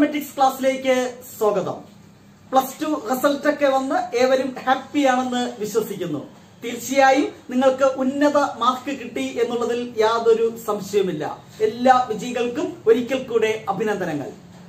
mathematics ക്ലാസ്സിലേക്ക് സ്വാഗതം plus two result ഒക്കെ വന്ന് ഏവരും ഹാപ്പിയാണെന്ന് വിശ്വസിക്കുന്നു തീർച്ചയായും നിങ്ങൾക്ക് ഉന്നത മാർക്ക് കിട്ടി എന്നുള്ളതിൽ യാതൊരു സംശയവുമില്ല എല്ലാ വിജയികൾക്കും ഒരിക്കൽ കൂടെ അഭിനന്ദനങ്ങൾ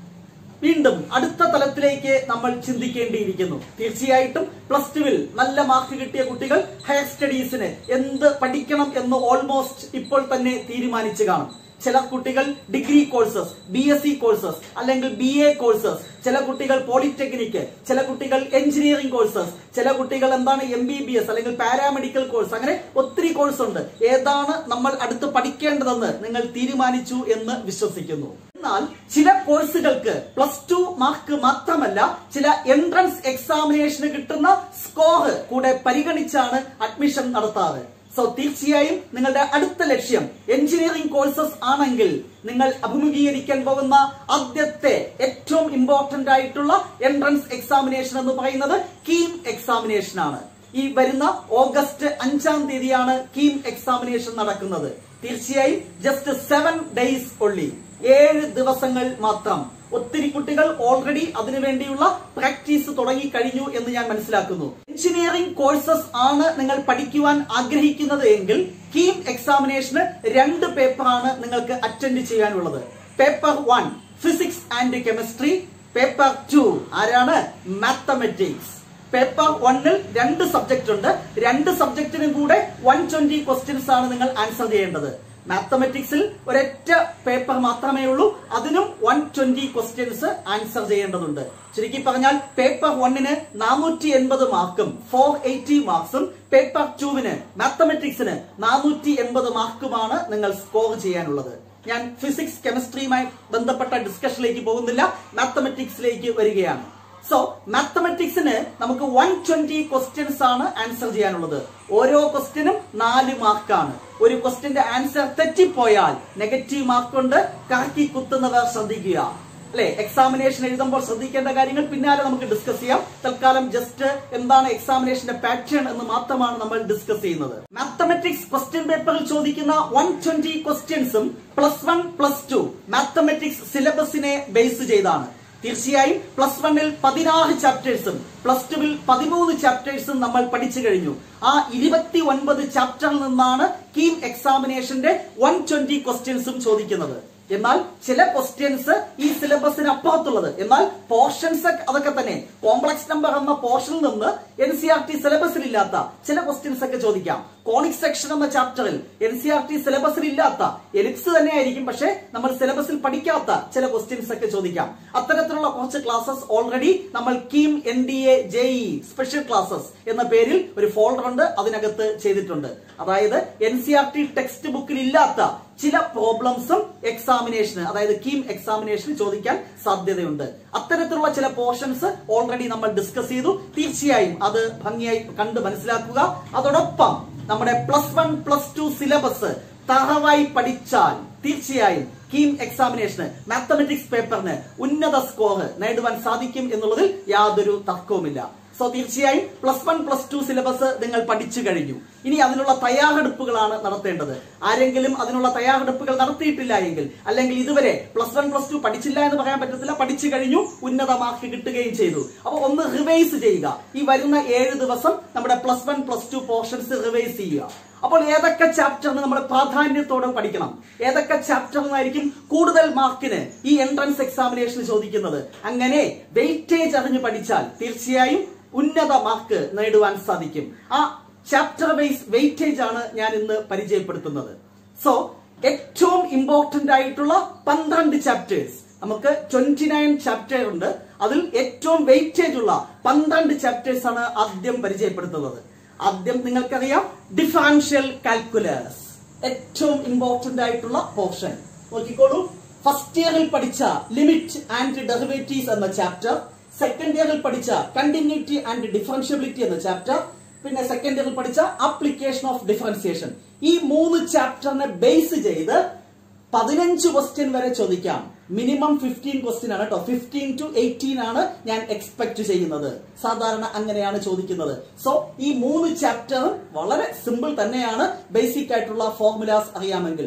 വീണ്ടും അടുത്ത തലത്തിലേക്ക് നമ്മൾ ചിന്തിക്കേണ്ടിയിരിക്കുന്നു തീർച്ചയായിട്ടും പ്ലസ് ടുവിൽ നല്ല മാർക്ക് കിട്ടിയ കുട്ടികൾ ഹയർ സ്റ്റഡീസിന് എന്ത് പഠിക്കണം എന്ന് ഓൾമോസ്റ്റ് ഇപ്പോൾ തന്നെ തീരുമാനിച്ചു കാണും ചില കുട്ടികൾ degree courses B S C courses അല്ലെങ്കിൽ ബി എ കോഴ്സസ് ചില കുട്ടികൾ പോളിടെക്നിക്ക് ചില കുട്ടികൾ എഞ്ചിനീയറിംഗ് കോഴ്സസ് ചില കുട്ടികൾ എന്താണ് എം ബി ബി എസ് അല്ലെങ്കിൽ പാരാമെഡിക്കൽ കോഴ്സ് അങ്ങനെ ഒത്തിരി കോഴ്സ് ഉണ്ട് ഏതാണ് നമ്മൾ അടുത്ത് പഠിക്കേണ്ടതെന്ന് നിങ്ങൾ തീരുമാനിച്ചു എന്ന് വിശ്വസിക്കുന്നു എന്നാൽ ചില കോഴ്സുകൾക്ക് പ്ലസ് ടു മാർക്ക് മാത്രമല്ല ചില എൻട്രൻസ് എക്സാമിനേഷന് കിട്ടുന്ന സ്കോർ കൂടെ പരിഗണിച്ചാണ് അഡ്മിഷൻ നടത്താറ് സോ തീർച്ചയായും നിങ്ങളുടെ അടുത്ത ലക്ഷ്യം എഞ്ചിനീയറിംഗ് കോഴ്സസ് ആണെങ്കിൽ നിങ്ങൾ അഭിമുഖീകരിക്കാൻ പോകുന്ന ആദ്യത്തെ ഏറ്റവും ഇമ്പോർട്ടന്റ് ആയിട്ടുള്ള എൻട്രൻസ് എക്സാമിനേഷൻ എന്ന് പറയുന്നത് കീം എക്സാമിനേഷൻ ആണ് ഈ വരുന്ന ഓഗസ്റ്റ് അഞ്ചാം തീയതിയാണ് കീം എക്സാമിനേഷൻ നടക്കുന്നത് തീർച്ചയായും ജസ്റ്റ് സെവൻ ഡേയ്സ് ഒള്ളി ഏഴ് ദിവസങ്ങൾ മാത്രം ഒത്തിരി കുട്ടികൾ ഓൾറെഡി അതിനുവേണ്ടിയുള്ള പ്രാക്ടീസ് തുടങ്ങി കഴിഞ്ഞു എന്ന് ഞാൻ മനസ്സിലാക്കുന്നു എഞ്ചിനീയറിംഗ് കോഴ്സസ് ആണ് നിങ്ങൾ പഠിക്കുവാൻ ആഗ്രഹിക്കുന്നത് എങ്കിൽ കീം എക്സാമിനേഷന് രണ്ട് പേപ്പറാണ് നിങ്ങൾക്ക് അറ്റൻഡ് ചെയ്യാനുള്ളത് paper one physics and chemistry paper two ആരാണ് മാത്തമെറ്റിക്സ് പേപ്പർ വണ്ണിൽ രണ്ട് സബ്ജക്റ്റ് ഉണ്ട് രണ്ട് സബ്ജക്റ്റിനും കൂടെ വൺ ട്വന്റി ക്വസ്റ്റ്യൻസ് ആണ് നിങ്ങൾ ആൻസർ ചെയ്യേണ്ടത് മാത്തമെറ്റിക്സിൽ ഒരൊറ്റ പേപ്പർ മാത്രമേ ഉള്ളൂ അതിനും വൺ ട്വന്റി ക്വസ്റ്റ്യൻസ് ആൻസർ ചെയ്യേണ്ടതുണ്ട് ചുരുക്കി പറഞ്ഞാൽ പേപ്പർ വണ്ണിന് നാനൂറ്റി എൺപത് മാർക്കും ഫോർ എയ്റ്റി മാർക്സും പേപ്പർ ടുവിന് മാത്തമെറ്റിക്സിന് നാനൂറ്റി എൺപത് മാർക്കുമാണ് നിങ്ങൾ സ്കോർ ചെയ്യാനുള്ളത് ഞാൻ ഫിസിക്സ് കെമിസ്ട്രിയുമായി ബന്ധപ്പെട്ട ഡിസ്കഷനിലേക്ക് പോകുന്നില്ല മാത്തമെറ്റിക്സിലേക്ക് വരികയാണ് സോ മാത്തമെറ്റിക്സിന് നമുക്ക് വൺ ട്വന്റി ക്വസ്റ്റ്യൻസ് ആണ് ആൻസർ ചെയ്യാനുള്ളത് ഓരോ ക്വസ്റ്റ്യനും നാല് മാർക്കാണ് ഒരു ക്വസ്റ്റ്യന്റെ ആൻസർ തെറ്റിപ്പോയാൽ നെഗറ്റീവ് മാർക്ക് കൊണ്ട് കറക്കി കുത്തുന്നവർ ശ്രദ്ധിക്കുക അല്ലെ എക്സാമിനേഷൻ എഴുതുമ്പോൾ ശ്രദ്ധിക്കേണ്ട കാര്യങ്ങൾ പിന്നാലെ നമുക്ക് ഡിസ്കസ് ചെയ്യാം തൽക്കാലം ജസ്റ്റ് എന്താണ് എക്സാമിനേഷന്റെ പാറ്റേൺ എന്ന് മാത്രമാണ് നമ്മൾ ഡിസ്കസ് ചെയ്യുന്നത് മാത്തമെറ്റിക്സ് ക്വസ്റ്റ്യൻ പേപ്പറിൽ ചോദിക്കുന്ന വൺ ട്വന്റി ക്വസ്റ്റ്യൻസും plus one plus two mathematics സിലബസിനെ ബേസ് ചെയ്താണ് തീർച്ചയായും പ്ലസ് വണ്ണിൽ പതിനാറ് ചാപ്റ്റേഴ്സും പ്ലസ് ടുവിൽ പതിമൂന്ന് ചാപ്റ്റേഴ്സും നമ്മൾ പഠിച്ചു കഴിഞ്ഞു ആ ഇരുപത്തി ഒൻപത് ചാപ്റ്ററിൽ നിന്നാണ് കീം എക്സാമിനേഷന്റെ വൺ ട്വന്റി ക്വസ്റ്റ്യൻസും ചോദിക്കുന്നത് എന്നാൽ ചില ക്വസ്റ്റ്യൻസ് ഈ സിലബസിന് അപ്പുറത്തുള്ളത് എന്നാൽ പോർഷൻസ് അതൊക്കെ തന്നെ കോംപ്ലക്സ് നമ്പർ എന്ന പോർഷനിൽ നിന്ന് എൻ സി ആർ ടി സിലബസിൽ ഇല്ലാത്ത ചില ക്വസ്റ്റ്യൻസ് ഒക്കെ ചോദിക്കാം കോണിക് സെക്ഷൻ എന്ന ചാപ്റ്ററിൽ എൻ സി ആർ ടി സിലബസിൽ ഇല്ലാത്ത എലിപ്സ് തന്നെ ആയിരിക്കും പക്ഷെ നമ്മൾ സിലബസിൽ പഠിക്കാത്ത ചില ക്വസ്റ്റ്യൻസ് ഒക്കെ ചോദിക്കാം അത്തരത്തിലുള്ള കുറച്ച് ക്ലാസ്സസ് ഓൾറെഡി നമ്മൾ KEAM N D A JEE special classes എന്ന പേരിൽ ഒരു ഫോൾഡർ ഉണ്ട് അതിനകത്ത് ചെയ്തിട്ടുണ്ട് അതായത് N C R T text ബുക്കിൽ ഇല്ലാത്ത ചില പ്രോബ്ലംസും എക്സാമിനേഷന് അതായത് കീം എക്സാമിനേഷന് ചോദിക്കാൻ സാധ്യതയുണ്ട് അത്തരത്തിലുള്ള ചില പോർഷൻസ് ഓൾറെഡി നമ്മൾ ഡിസ്കസ് ചെയ്തു തീർച്ചയായും അത് ഭംഗിയായി കണ്ട് മനസ്സിലാക്കുക അതോടൊപ്പം നമ്മുടെ plus one plus two syllabus തറവായി പഠിച്ചാൽ തീർച്ചയായും കീം എക്സാമിനേഷന് മാത്തമെറ്റിക്സ് പേപ്പറിന് ഉന്നത സ്കോർ നേടുവാൻ സാധിക്കും എന്നുള്ളതിൽ യാതൊരു തർക്കവുമില്ല സോ തീർച്ചയായും plus one plus two syllabus നിങ്ങൾ പഠിച്ചു കഴിഞ്ഞു ഇനി അതിനുള്ള തയ്യാറെടുപ്പുകളാണ് നടത്തേണ്ടത് ആരെങ്കിലും അതിനുള്ള തയ്യാറെടുപ്പുകൾ നടത്തിയിട്ടില്ല എങ്കിൽ അല്ലെങ്കിൽ ഇതുവരെ പ്ലസ് വൺ പ്ലസ് ടു പഠിച്ചില്ല എന്ന് പറയാൻ പറ്റത്തില്ല പഠിച്ചു കഴിഞ്ഞു ഉന്നത മാർക്ക് കിട്ടുകയും ചെയ്തു അപ്പൊ ഒന്ന് റിവൈസ് ചെയ്യുക ഈ വരുന്ന ഏഴ് ദിവസം നമ്മുടെ plus one plus two portions revise ചെയ്യുക അപ്പോൾ ഏതൊക്കെ ചാപ്റ്ററിന് നമ്മൾ പ്രാധാന്യത്തോടെ പഠിക്കണം ഏതൊക്കെ ചാപ്റ്ററിനായിരിക്കും കൂടുതൽ മാർക്കിന് ഈ എൻട്രൻസ് എക്സാമിനേഷൻ ചോദിക്കുന്നത് അങ്ങനെ വെയിറ്റേജ് അറിഞ്ഞ് പഠിച്ചാൽ തീർച്ചയായും ഉന്നത മാർക്ക് നേടുവാൻ സാധിക്കും ആ ചാപ്റ്റർ വൈസ് വെയിറ്റേജ് ആണ് ഞാൻ ഇന്ന് പരിചയപ്പെടുത്തുന്നത് സോ ഏറ്റവും ഇമ്പോർട്ടന്റ് ആയിട്ടുള്ള പന്ത്രണ്ട് ചാപ്റ്റേഴ്സ് നമുക്ക് ട്വന്റി നയൻ ചാപ്റ്റർ ഉണ്ട് അതിൽ ഏറ്റവും വെയിറ്റേജ് ഉള്ള പന്ത്രണ്ട് ചാപ്റ്റേഴ്സ് ആണ് ആദ്യം പരിചയപ്പെടുത്തുന്നത് ആദ്യം നിങ്ങൾക്കറിയാം ഡിഫറൻഷ്യൽ കാൽക്കുലസ് ഏറ്റവും ഇമ്പോർട്ടന്റ് ആയിട്ടുള്ള പോർഷൻ നോക്കിക്കോളൂ ഫസ്റ്റ് ഇയറിൽ പഠിച്ച ലിമിറ്റ് ആൻഡ് ഡെറിവേറ്റീവ്സ് എന്ന ചാപ്റ്റർ സെക്കൻഡ് ഇയറിൽ പഠിച്ച കണ്ടിന്യൂറ്റി ആൻഡ് ഡിഫറൻഷ്യബിലിറ്റി എന്ന ചാപ്റ്റർ പിന്നെ സെക്കൻഡ് ഇയറിൽ പഠിച്ച ആപ്ലിക്കേഷൻ ഓഫ് ഡിഫറൻസിയേഷൻ ഈ മൂന്ന് ചാപ്റ്ററിനെ ബേസ് ചെയ്ത് പതിനഞ്ച് ക്വസ്റ്റ്യൻ വരെ ചോദിക്കാം മിനിമം ഫിഫ്റ്റീൻ ക്വസ്റ്റ്യൻ ആണ് കേട്ടോ ഫിഫ്റ്റീൻ ടു എയ്റ്റീൻ ആണ് ഞാൻ എക്സ്പെക്ട് ചെയ്യുന്നത് സാധാരണ അങ്ങനെയാണ് ചോദിക്കുന്നത് സോ ഈ മൂന്ന് ചാപ്റ്ററും വളരെ സിമ്പിൾ തന്നെയാണ് ബേസിക് ആയിട്ടുള്ള ഫോർമുലാസ് അറിയാമെങ്കിൽ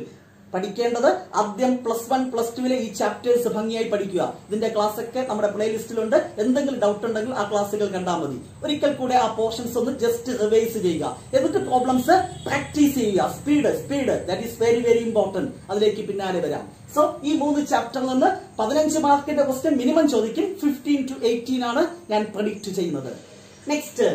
പഠിക്കേണ്ടത് ആദ്യം പ്ലസ് വൺ പ്ലസ് ടുവിലെ ഈ ചാപ്റ്റേഴ്സ് ഭംഗിയായി പഠിക്കുക ഇതിന്റെ ക്ലാസ് ഒക്കെ നമ്മുടെ പ്ലേലിസ്റ്റിലുണ്ട് എന്തെങ്കിലും ഡൗട്ട് ഉണ്ടെങ്കിൽ ആ ക്ലാസ്സുകൾ കണ്ടാൽ മതി ഒരിക്കൽ കൂടെ ആ പോർഷൻസ് ഒന്ന് ജസ്റ്റ് റിവൈസ് ചെയ്യുക എന്നിട്ട് പ്രോബ്ലംസ് പ്രാക്ടീസ് ചെയ്യുക speed speed that is very very important അതിലേക്ക് പിന്നാലെ വരാം സോ ഈ മൂന്ന് ചാപ്റ്ററിൽ നിന്ന് പതിനഞ്ച് മാർക്കിന്റെ ക്വസ്റ്റ്യൻ മിനിമം ചോദിക്കും ഫിഫ്റ്റീൻ ടു എയ്റ്റീൻ ആണ് ഞാൻ പ്രഡിക്റ്റ് ചെയ്യുന്നത് നെക്സ്റ്റ്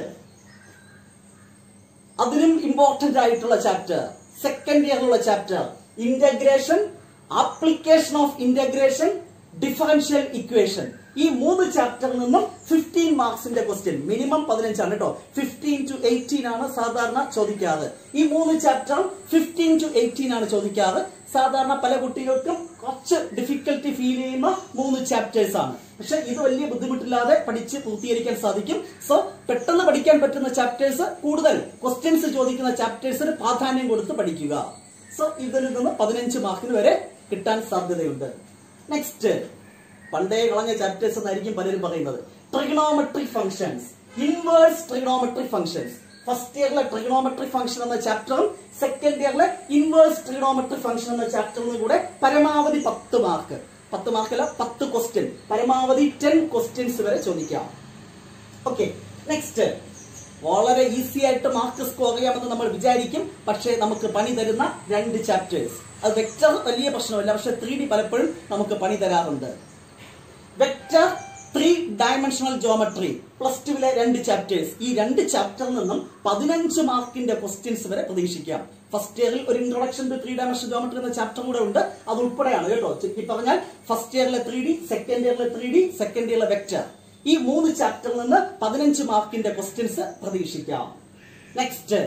അതിലും ഇമ്പോർട്ടന്റ് ആയിട്ടുള്ള ചാപ്റ്റർ സെക്കൻഡ് ഇയറിലുള്ള chapter integration application of integration differential equation ഈ മൂന്ന് ചാപ്റ്ററിൽ നിന്നും ഫിഫ്റ്റീൻ മാർക്സിന്റെ ക്വസ്റ്റ്യൻ മിനിമം പതിനഞ്ചാണ് കേട്ടോ ഫിഫ്റ്റീൻ ടു എയ്റ്റീൻ ആണ് സാധാരണ ചോദിക്കാറ് ഈ മൂന്ന് ചാപ്റ്ററും ഫിഫ്റ്റീൻ ടു എയ്റ്റീൻ ആണ് ചോദിക്കാറ് സാധാരണ പല കുട്ടികൾക്കും കുറച്ച് ഡിഫിക്കൽട്ടി ഫീൽ ചെയ്യുന്ന മൂന്ന് ചാപ്റ്റേഴ്സ് ആണ് പക്ഷെ ഇത് വലിയ ബുദ്ധിമുട്ടില്ലാതെ പഠിച്ച് പൂർത്തീകരിക്കാൻ സാധിക്കും സോ പെട്ടെന്ന് പഠിക്കാൻ പറ്റുന്ന ചാപ്റ്റേഴ്സ് കൂടുതൽ ക്വസ്റ്റ്യൻസ് ചോദിക്കുന്ന ചാപ്റ്റേഴ്സിന് പ്രാധാന്യം കൊടുത്ത് പഠിക്കുക സോ ഇതിൽ നിന്ന് പതിനഞ്ച് മാർക്കിന് വരെ കിട്ടാൻ സാധ്യതയുണ്ട് നെക്സ്റ്റ് പണ്ടേ കളഞ്ഞ ചാപ്റ്റേഴ്സ് എന്നായിരിക്കും പലരും പറയുന്നത് trigonometric functions inverse trigonometric functions first ഇയറിലെ ട്രിഗണോമെട്രിക് ഫംഗ്ഷൻ എന്ന ചാപ്റ്ററും സെക്കൻഡ് ഇയറിലെ ഇൻവേഴ്സ് ട്രിഗണോമെട്രിക് ഫംഗ്ഷൻ എന്ന ചാപ്റ്ററിനും കൂടെ പരമാവധി പത്ത് മാർക്ക് പത്ത് മാർക്കല്ല പത്ത് ക്വസ്റ്റ്യൻ പരമാവധി ടെൻ ക്വസ്റ്റ്യൻസ് വരെ ചോദിക്കാം ഓക്കെ നെക്സ്റ്റ് വളരെ ഈസി ആയിട്ട് മാർക്ക് സ്കോർ ചെയ്യാമെന്ന് നമ്മൾ വിചാരിക്കും പക്ഷേ നമുക്ക് പണി തരുന്ന രണ്ട് ചാപ്റ്റേഴ്സ് അത് വെക്ടർ വലിയ പ്രശ്നമല്ല പക്ഷെ ത്രീ ഡി പലപ്പോഴും നമുക്ക് പണി തരാറുണ്ട് vector three dimensional geometry plus ടുവിലെ രണ്ട് ചാപ്റ്റേഴ്സ് ഈ രണ്ട് ചാപ്റ്ററിൽ നിന്നും പതിനഞ്ച് മാർക്കിന്റെ ക്വസ്റ്റ്യൻസ് വരെ പ്രതീക്ഷിക്കാം ഫസ്റ്റ് ഇയറിൽ ഒരു introduction to three dimensional geometry എന്ന ചാപ്റ്റർ കൂടെ ഉണ്ട് അത് ഉൾപ്പെടെയാണ് കേട്ടോ ചുരുക്കി പറഞ്ഞാൽ ഫസ്റ്റ് ഇയറിലെ ത്രീ ഡി സെക്കൻഡ് ഇയറിലെ ത്രീ ഡി സെക്കൻഡ് ഇയറിലെ വെക്ടർ ഈ മൂന്ന് ചാപ്റ്ററിൽ നിന്ന് പതിനഞ്ച് മാർക്കിന്റെ ക്വസ്റ്റ്യൻസ് പ്രതീക്ഷിക്കാം നെക്സ്റ്റ്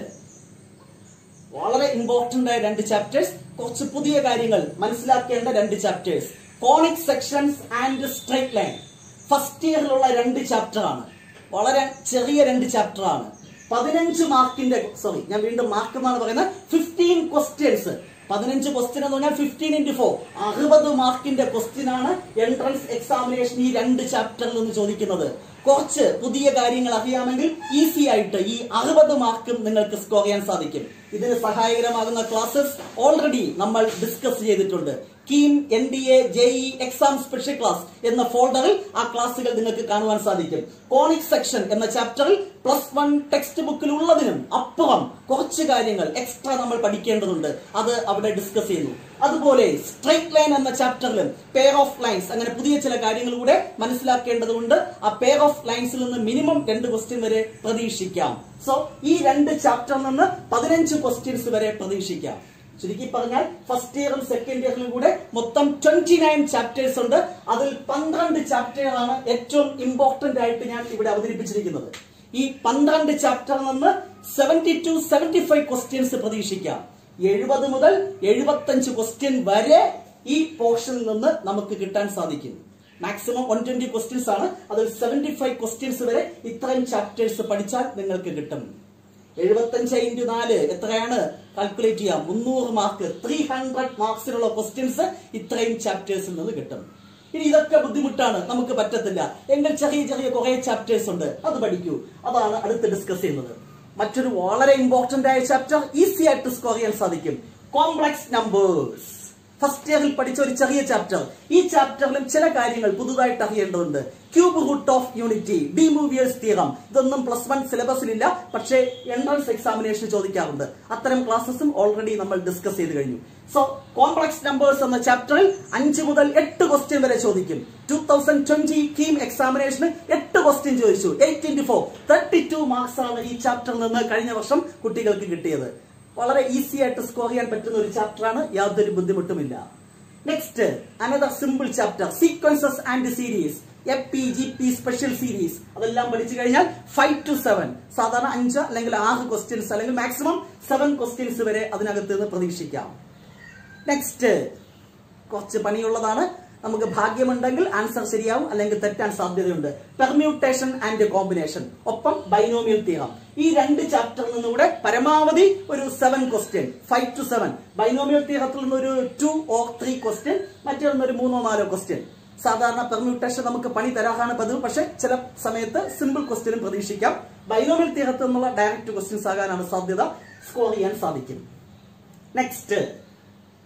വളരെ ഇമ്പോർട്ടന്റ് ആയ രണ്ട് ചാപ്റ്റേഴ്സ് കുറച്ച് പുതിയ കാര്യങ്ങൾ മനസ്സിലാക്കേണ്ട രണ്ട് chapters conic sections and straight line first ഇയറിലുള്ള രണ്ട് ചാപ്റ്റർ ആണ് വളരെ ചെറിയ രണ്ട് ചാപ്റ്റർ ആണ് പതിനഞ്ച് മാർക്കിന്റെ സോറി ഞാൻ വീണ്ടും മാർക്ക് എന്നാണ് പറയുന്നത് ഫിഫ്റ്റീൻ ക്വസ്റ്റ്യൻസ് പതിനഞ്ച് ക്വസ്റ്റ്യൻ എന്ന് പറഞ്ഞാൽ ഫിഫ്റ്റീൻ ഇന്റു ഫോർ അറുപത് മാർക്കിന്റെ ക്വസ്റ്റ്യൻ ആണ് എൻട്രൻസ് എക്സാമിനേഷൻ ഈ രണ്ട് ചാപ്റ്ററിൽ നിന്ന് ചോദിക്കുന്നത് കുറച്ച് പുതിയ കാര്യങ്ങൾ അറിയാമെങ്കിൽ ഈസി ആയിട്ട് ഈ അറുപത് മാർക്കും നിങ്ങൾക്ക് സ്കോർ ചെയ്യാൻ സാധിക്കും ഇതിന് സഹായകരമാകുന്ന ക്ലാസ്സസ് ഓൾറെഡി നമ്മൾ ഡിസ്കസ് ചെയ്തിട്ടുണ്ട് KEAM N D A JEE exam special class എന്ന ഫോൾഡറിൽ ആ ക്ലാസ്സുകൾ നിങ്ങൾക്ക് കാണുവാൻ സാധിക്കും കോണിക് സെക്ഷൻ എന്ന ചാപ്റ്ററിൽ പ്ലസ് വൺ ടെക്സ്റ്റ് ബുക്കിൽ ഉള്ളതിനും അപ്പുറം കുറച്ച് കാര്യങ്ങൾ എക്സ്ട്രാ നമ്മൾ പഠിക്കേണ്ടതുണ്ട് അത് അവിടെ ഡിസ്കസ് ചെയ്യുന്നു അതുപോലെ സ്ട്രൈറ്റ് ലൈൻ എന്ന ചാപ്റ്ററിലും പെയർ ഓഫ് ലൈൻസ് അങ്ങനെ പുതിയ ചില കാര്യങ്ങൾ കൂടെ മനസ്സിലാക്കേണ്ടതുണ്ട് ആ പെയർ ഓഫ് ലൈൻസിൽ നിന്ന് മിനിമം രണ്ട് ക്വസ്റ്റ്യൻ വരെ പ്രതീക്ഷിക്കാം സോ ഈ രണ്ട് ചാപ്റ്ററിൽ നിന്ന് പതിനഞ്ച് ക്വസ്റ്റ്യൻസ് വരെ പ്രതീക്ഷിക്കാം ചുരുക്കി പറഞ്ഞാൽ ഫസ്റ്റ് ഇയറും സെക്കൻഡ് ഇയറിലും കൂടെ മൊത്തം ട്വന്റി നയൻ ചാപ്റ്റേഴ്സ് ഉണ്ട് അതിൽ പന്ത്രണ്ട് ചാപ്റ്ററുകളാണ് ഏറ്റവും ഇമ്പോർട്ടന്റ് ആയിട്ട് ഞാൻ ഇവിടെ അവതരിപ്പിച്ചിരിക്കുന്നത് ഈ പന്ത്രണ്ട് ചാപ്റ്ററിൽ നിന്ന് seventy two seventy five questions പ്രതീക്ഷിക്കാം എഴുപത് മുതൽ എഴുപത്തഞ്ച് ക്വസ്റ്റ്യൻ വരെ ഈ പോർഷനിൽ നിന്ന് നമുക്ക് കിട്ടാൻ സാധിക്കും മാക്സിമം വൺ ട്വന്റി ക്വസ്റ്റ്യൻസ് ആണ് അതിൽ സെവന്റി ഫൈവ് ക്വസ്റ്റ്യൻസ് വരെ ഇത്രയും ചാപ്റ്റേഴ്സ് പഠിച്ചാൽ നിങ്ങൾക്ക് കിട്ടും എഴുപത്തഞ്ച് ഇൻറ്റു നാല് എത്രയാണ് കാൽക്കുലേറ്റ് ചെയ്യാം മുന്നൂറ് മാർക്ക് ത്രീ ഹൺഡ്രഡ് മാർക്സിനുള്ള ക്വസ്റ്റ്യൻസ് ഇത്രയും ചാപ്റ്റേഴ്സിൽ നിന്ന് കിട്ടും ഇനി ഇതൊക്കെ ബുദ്ധിമുട്ടാണ് നമുക്ക് പറ്റത്തില്ല എങ്കിൽ ചെറിയ ചെറിയ കുറെ ചാപ്റ്റേഴ്സ് ഉണ്ട് അത് പഠിക്കൂ അതാണ് അടുത്ത് ഡിസ്കസ് ചെയ്യുന്നത് മറ്റൊരു വളരെ ഇമ്പോർട്ടന്റ് ആയ ചാപ്റ്റർ ഈസി ആയിട്ട് സ്കോർ ചെയ്യാൻ സാധിക്കും കോംപ്ലക്സ് നമ്പേഴ്സ് ഫസ്റ്റ് ഇയറിൽ പഠിച്ച ഒരു ചെറിയ ചാപ്റ്റർ ഈ ചാപ്റ്ററിലും ചില കാര്യങ്ങൾ പുതുതായിട്ട് അറിയേണ്ടതുണ്ട് cube root of unity De Moivre's theorem ഇതൊന്നും പ്ലസ് വൺ സിലബസിലില്ല പക്ഷേ എൻട്രൻസ് എക്സാമിനേഷൻ ചോദിക്കാറുണ്ട് അത്തരം ക്ലാസ്സസും ഓൾറെഡി നമ്മൾ ഡിസ്കസ് ചെയ്ത് കഴിഞ്ഞു സോ കോംപ്ലക്സ് നമ്പേഴ്സ് എന്ന ചാപ്റ്ററിൽ അഞ്ച് മുതൽ എട്ട് ക്വസ്റ്റ്യൻ വരെ ചോദിക്കും ടൂ തൗസൻഡ് ട്വന്റി കീം എക്സാമിനേഷന് എട്ട് ക്വസ്റ്റ്യൻ ചോദിച്ചു eight into four thirty two marks ആണ് ഈ ചാപ്റ്ററിൽ നിന്ന് കഴിഞ്ഞ വർഷം കുട്ടികൾക്ക് കിട്ടിയത് വളരെ ഈസി ആയിട്ട് സ്കോർ ചെയ്യാൻ പറ്റുന്ന ഒരു ചാപ്റ്റർ ആണ് യാതൊരു ബുദ്ധിമുട്ടുമില്ല next another simple chapter sequences and series F P G P special series അതെല്ലാം പഠിച്ചു കഴിഞ്ഞാൽ ഫൈവ് ടു സെവൻ സാധാരണ അഞ്ച് അല്ലെങ്കിൽ ആറ് ക്വസ്റ്റ്യൻസ് അല്ലെങ്കിൽ മാക്സിമം സെവൻ ക്വസ്റ്റ്യൻസ് വരെ അതിനകത്ത് നിന്ന് പ്രതീക്ഷിക്കാം നെക്സ്റ്റ് കുറച്ച് പണിയുള്ളതാണ് നമുക്ക് ഭാഗ്യമുണ്ടെങ്കിൽ ആൻസർ ശരിയാവും അല്ലെങ്കിൽ തെറ്റാൻ സാധ്യതയുണ്ട് പെർമ്യൂട്ടേഷൻ ആൻഡ് കോമ്പിനേഷൻ ഒപ്പം ബൈനോമിയൽ തിയറം ഈ രണ്ട് ചാപ്റ്ററിൽ നിന്നുകൂടെ പരമാവധി ഒരു seven question five to seven binomial തിയറത്തിൽ നിന്ന് ഒരു ടു ഓർ ത്രീ ക്വസ്റ്റ്യൻ മറ്റൊന്ന് ഒരു മൂന്നോ നാലോ ക്വസ്റ്റ്യൻ സാധാരണ പെർമ്യൂട്ടേഷൻ നമുക്ക് പണി തരാറാണ് പതിവ് പക്ഷെ ചില സമയത്ത് സിമ്പിൾ ക്വസ്റ്റ്യനും പ്രതീക്ഷിക്കാം ബൈനോമിയൽ തിയറത്തിൽ നിന്നുള്ള ഡയറക്റ്റ് ക്വസ്റ്റ്യൻസ് ആകാനാണ് സാധ്യത സ്കോർ ചെയ്യാൻ സാധിക്കും നെക്സ്റ്റ്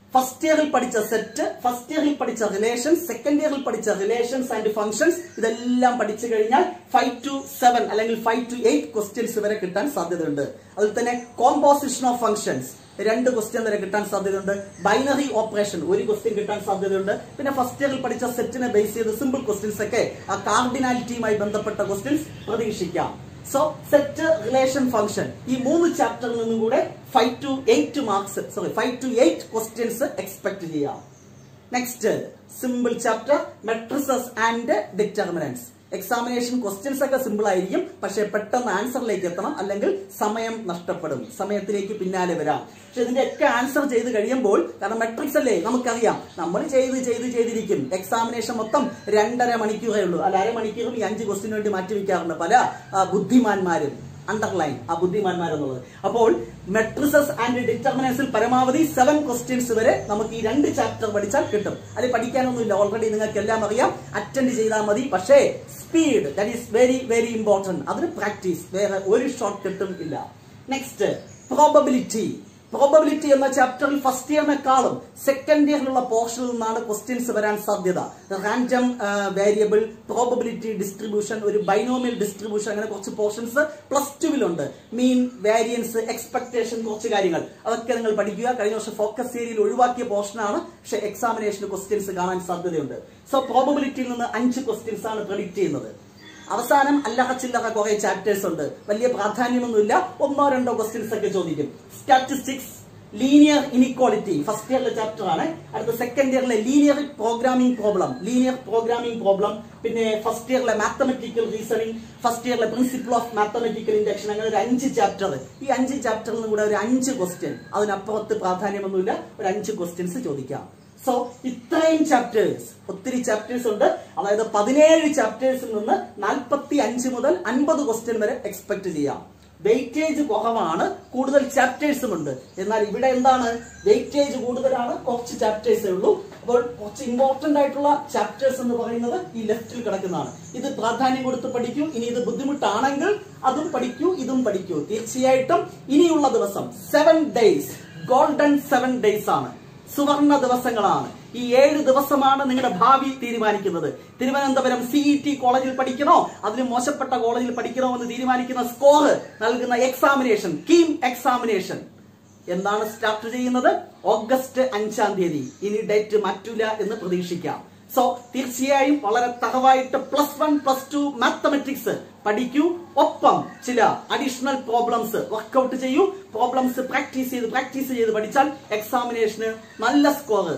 ഫസ്റ്റ് ഇയറിൽ പഠിച്ച സെറ്റ് ഫസ്റ്റ് ഇയറിൽ പഠിച്ച റിലേഷൻസ് സെക്കൻഡ് ഇയറിൽ പഠിച്ച റിലേഷൻസ് ആൻഡ് ഫംഗ്ഷൻസ് ഇതെല്ലാം പഠിച്ചു കഴിഞ്ഞാൽ ഫൈവ് ടു സെവൻ അല്ലെങ്കിൽ ഫൈവ് ടു എയ്റ്റ് ക്വസ്റ്റ്യൻസ് വരെ കിട്ടാൻ സാധ്യതയുണ്ട് അതിൽ തന്നെ കോമ്പോസിഷൻ ഓഫ് ഫംഗ്ഷൻസ് രണ്ട് ക്വസ്റ്റ്യൻ വരെ കിട്ടാൻ സാധ്യതയുണ്ട് ബൈനറി ഓപ്പറേഷൻ ഒരു ക്വസ്റ്റ്യൻ കിട്ടാൻ സാധ്യതയുണ്ട് പിന്നെ ഫസ്റ്റ് ഇയറിൽ പഠിച്ച സെറ്റിനെ ബേസ് ചെയ്ത് സിമ്പിൾ ക്വസ്റ്റ്യൻസ് ഒക്കെ ആ കാർഡിനാലിറ്റിയുമായി ബന്ധപ്പെട്ട ക്വസ്റ്റ്യൻസ് പ്രതീക്ഷിക്കാം സോ സെറ്റ് റിലേഷൻ ഫംഗ്ഷൻ ഈ മൂന്ന് ചാപ്റ്ററിൽ നിന്നും കൂടെ five to eight marks sorry five to eight questions expect ചെയ്യാം next simple chapter matrices and determinants examination questions ഒക്കെ സിമ്പിൾ ആയിരിക്കും പക്ഷെ പെട്ടെന്ന് ആൻസറിലേക്ക് എത്തണം അല്ലെങ്കിൽ സമയം നഷ്ടപ്പെടും സമയത്തിലേക്ക് പിന്നാലെ വരാം പക്ഷെ ഇതിന്റെ ഒക്കെ ആൻസർ ചെയ്ത് കഴിയുമ്പോൾ കാരണം മെട്രിക്സ് അല്ലേ നമുക്കറിയാം നമ്മൾ ചെയ്ത് ചെയ്ത് ചെയ്തിരിക്കും എക്സാമിനേഷൻ മൊത്തം രണ്ടര മണിക്കൂറേ ഉള്ളൂ അല്ല അര മണിക്കൂറും ഈ അഞ്ച് ക്വസ്റ്റിന് വേണ്ടി മാറ്റി വെക്കാറുണ്ട് പല ആ, ബുദ്ധിമാന്മാരും അണ്ടർലൈൻ ആ ബുദ്ധിമാന്മാരെന്നുള്ളത് അപ്പോൾ മെട്രിസസ് ആൻഡ് ഡിറ്റർമിനൻസിൽ പരമാവധി സെവൻ ക്വസ്റ്റ്യൻസ് വരെ നമുക്ക് ഈ രണ്ട് ചാപ്റ്റർ പഠിച്ചാൽ കിട്ടും അതിൽ പഠിക്കാനൊന്നുമില്ല ഓൾറെഡി നിങ്ങൾക്ക് എല്ലാം അറിയാം അറ്റൻഡ് ചെയ്താൽ മതി പക്ഷേ speed that is very very important അതിന് പ്രാക്ടീസ് വേറെ ഒരു ഷോർട്ട് കട്ടും ഇല്ല നെക്സ്റ്റ് പ്രോബബിലിറ്റി പ്രോബബിലിറ്റി എന്ന ചാപ്റ്ററിൽ ഫസ്റ്റ് ഇയറിനെക്കാളും സെക്കൻഡ് ഇയറിലുള്ള പോർഷനിൽ നിന്നാണ് ക്വസ്റ്റ്യൻസ് വരാൻ സാധ്യത റാൻഡം വേരിയബിൾ പ്രോബബിലിറ്റി ഡിസ്ട്രിബ്യൂഷൻ ഒരു ബൈനോമിയൽ ഡിസ്ട്രിബ്യൂഷൻ അങ്ങനെ കുറച്ച് പോർഷൻസ് പ്ലസ് ടുവിലുണ്ട് മീൻ വേരിയൻസ് എക്സ്പെക്ടേഷൻ കുറച്ച് കാര്യങ്ങൾ അതൊക്കെ നിങ്ങൾ പഠിക്കുക കഴിഞ്ഞ വർഷം ഫോക്കസ് ഏരിയയിൽ ഒഴിവാക്കിയ പോർഷനാണ് പക്ഷേ എക്സാമിനേഷന് ക്വസ്റ്റ്യൻസ് കാണാൻ സാധ്യതയുണ്ട് സോ പ്രോബബിലിറ്റിയിൽ നിന്ന് അഞ്ച് ക്വസ്റ്റ്യൻസ് ആണ് പ്രെഡിക്റ്റ് ചെയ്യുന്നത് അവസാനം അല്ലറ ചില്ലറ കുറെ ചാപ്റ്റേഴ്സ് ഉണ്ട് വലിയ പ്രാധാന്യമൊന്നുമില്ല ഒന്നോ രണ്ടോ ക്വസ്റ്റ്യൻസ് ഒക്കെ ചോദിക്കും സ്റ്റാറ്റിസ്റ്റിക്സ് ലീനിയർ ഇനിക്വാളിറ്റി ഫസ്റ്റ് ഇയറിലെ ചാപ്റ്റർ ആണ് അടുത്ത സെക്കൻഡ് ഇയറിലെ linear programming problem linear programming problem പിന്നെ ഫസ്റ്റ് ഇയറിലെ മാത്തമെറ്റിക്കൽ റീസണിംഗ് ഫസ്റ്റ് ഇയറിലെ പ്രിൻസിപ്പിൾ ഓഫ് മാത്തമെറ്റിക്കൽ ഇൻഡക്ഷൻ അങ്ങനെ ഒരു അഞ്ച് ചാപ്റ്റർ ഈ അഞ്ച് ചാപ്റ്ററിൽ നിന്ന് കൂടെ ഒരു അഞ്ച് ക്വസ്റ്റ്യൻ അതിനപ്പുറത്ത് പ്രാധാന്യമൊന്നുമില്ല ഒരു അഞ്ച് ക്വസ്റ്റ്യൻസ് ചോദിക്കാം സോ ഇത്രയും ചാപ്റ്റേഴ്സ് ഒത്തിരി ചാപ്റ്റേഴ്സ് ഉണ്ട് അതായത് പതിനേഴ് ചാപ്റ്റേഴ്സിൽ നിന്ന് നാൽപ്പത്തി അഞ്ച് മുതൽ അൻപത് ക്വസ്റ്റ്യൻ വരെ എക്സ്പെക്ട് ചെയ്യാം വെയിറ്റേജ് കുറവാണ് കൂടുതൽ ചാപ്റ്റേഴ്സും ഉണ്ട് എന്നാൽ ഇവിടെ എന്താണ് വെയിറ്റേജ് കൂടുതലാണ് കുറച്ച് ചാപ്റ്റേഴ്സേ ഉള്ളൂ അപ്പോൾ കുറച്ച് ഇമ്പോർട്ടന്റ് ആയിട്ടുള്ള ചാപ്റ്റേഴ്സ് എന്ന് പറയുന്നത് ഈ ലെഫ്റ്റിൽ കിടക്കുന്നതാണ് ഇത് പ്രാധാന്യം കൊടുത്ത് പഠിക്കൂ ഇനി ഇത് ബുദ്ധിമുട്ടാണെങ്കിൽ അതും പഠിക്കൂ ഇതും പഠിക്കൂ തീർച്ചയായിട്ടും ഇനിയുള്ള ദിവസം seven days golden seven days ആണ് സുവർണ ദിവസങ്ങളാണ് ഈ ഏഴ് ദിവസമാണ് നിങ്ങളുടെ ഭാവി തീരുമാനിക്കുന്നത് തിരുവനന്തപുരം സിഇ ടി കോളേജിൽ പഠിക്കണോ അതിന് മോശപ്പെട്ട കോളേജിൽ പഠിക്കണോ എന്ന് തീരുമാനിക്കുന്ന സ്കോർ നൽകുന്ന എക്സാമിനേഷൻ കീം എക്സാമിനേഷൻ എന്നാണ് സ്റ്റാർട്ട് ചെയ്യുന്നത് ഓഗസ്റ്റ് അഞ്ചാം തീയതി ഇനി ഡേറ്റ് മാറ്റൂല എന്ന് പ്രതീക്ഷിക്കാം സോ തീർച്ചയായും വളരെ തറവായിട്ട് plus one plus two mathematics പഠിക്കൂ ഒപ്പം ചില അഡീഷണൽ പ്രോബ്ലംസ് വർക്കൗട്ട് ചെയ്യൂ പ്രോബ്ലംസ് പ്രാക്ടീസ് ചെയ്ത് പ്രാക്ടീസ് ചെയ്ത് പഠിച്ചാൽ എക്സാമിനേഷന് നല്ല സ്കോർ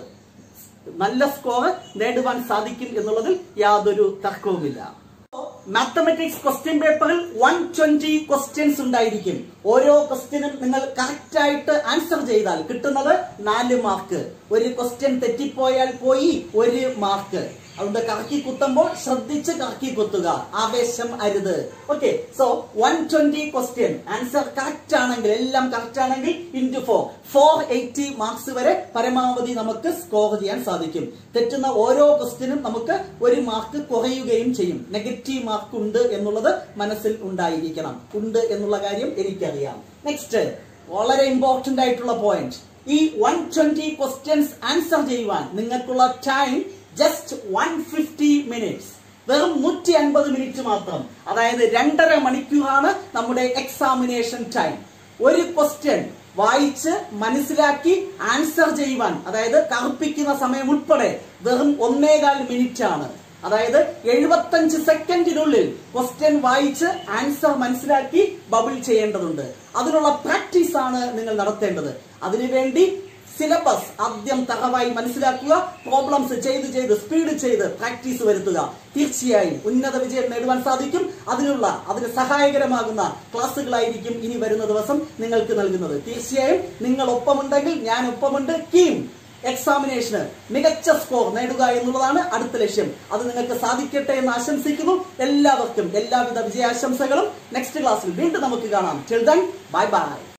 നല്ല സ്കോർ നേടുവാൻ സാധിക്കും എന്നുള്ളതിൽ യാതൊരു തർക്കവുമില്ല മാത്തമെറ്റിക്സ് ക്വസ്റ്റ്യൻ പേപ്പറിൽ വൺ ട്വന്റി ക്വസ്റ്റ്യൻസ് ഉണ്ടായിരിക്കും ഓരോ ക്വസ്റ്റ്യനും നിങ്ങൾ കറക്റ്റ് ആയിട്ട് ആൻസർ ചെയ്താൽ കിട്ടുന്നത് നാല് മാർക്ക് ഒരു ക്വസ്റ്റ്യൻ തെറ്റിപ്പോയാൽ പോയി ഒരു മാർക്ക് അതുകൊണ്ട് കറക്കി കുത്തുമ്പോൾ ശ്രദ്ധിച്ച് കറക്കി കുത്തുക ആവേശം അരുത് okay so one twenty question answer correct ആണെങ്കിൽ എല്ലാം കറക്റ്റ് ആണെങ്കിൽ into four four eighty marks വരെ പരമാവധി നമുക്ക് സ്കോർ ചെയ്യാൻ സാധിക്കും തെറ്റുന്ന ഓരോ ക്വസ്റ്റ്യനും നമുക്ക് ഒരു മാർക്ക് കുറയുകയും ചെയ്യും നെഗറ്റീവ് മാർക്ക് ഉണ്ട് എന്നുള്ളത് മനസ്സിൽ ഉണ്ടായിരിക്കണം ഉണ്ട് എന്നുള്ള കാര്യം എനിക്കറിയാം നെക്സ്റ്റ് വളരെ ഇമ്പോർട്ടന്റ് ആയിട്ടുള്ള പോയിന്റ് ഈ വൺ ട്വന്റി ക്വസ്റ്റ്യൻസ് ആൻസർ ചെയ്യുവാൻ നിങ്ങൾക്കുള്ള time just one fifty minutes വെറും നൂറ്റി അൻപത് മിനിറ്റ് മാത്രം അതായത് രണ്ടര മണിക്കൂറാണ് നമ്മുടെ എക്സാമിനേഷൻ ടൈം ഒരു ക്വസ്റ്റ്യൻ വായിച്ച് മനസ്സിലാക്കി ആൻസർ ചെയ്യുവാൻ അതായത് കറുപ്പിക്കുന്ന സമയം ഉൾപ്പെടെ വെറും ഒന്നേകാൽ മിനിറ്റ് ആണ് അതായത് എഴുപത്തഞ്ച് സെക്കൻഡിനുള്ളിൽ ക്വസ്റ്റ്യൻ വായിച്ച് ആൻസർ മനസ്സിലാക്കി ബബിൾ ചെയ്യേണ്ടതുണ്ട് അതിനുള്ള പ്രാക്ടീസ് ആണ് നിങ്ങൾ നടത്തേണ്ടത് അതിനുവേണ്ടി സിലബസ് ആദ്യം തറവായി മനസ്സിലാക്കുക പ്രോബ്ലംസ് ചെയ്ത് ചെയ്ത് സ്പീഡ് ചെയ്ത് പ്രാക്ടീസ് വരുത്തുക തീർച്ചയായും ഉന്നത വിജയം നേടുവാൻ സാധിക്കും അതിനുള്ള അതിന് സഹായകരമാകുന്ന ക്ലാസ്സുകളായിരിക്കും ഇനി വരുന്ന ദിവസം നിങ്ങൾക്ക് നൽകുന്നത് തീർച്ചയായും നിങ്ങൾ ഒപ്പമുണ്ടെങ്കിൽ ഞാൻ ഒപ്പമുണ്ട് കീം എക്സാമിനേഷന് മികച്ച സ്കോർ നേടുക എന്നുള്ളതാണ് അടുത്ത ലക്ഷ്യം അത് നിങ്ങൾക്ക് സാധിക്കട്ടെ എന്ന് ആശംസിക്കുന്നു എല്ലാവർക്കും എല്ലാവിധ വിജയാശംസകളും നെക്സ്റ്റ് ക്ലാസ്സിൽ വീണ്ടും നമുക്ക് കാണാം ടിൽ ദൻ ബൈ ബൈ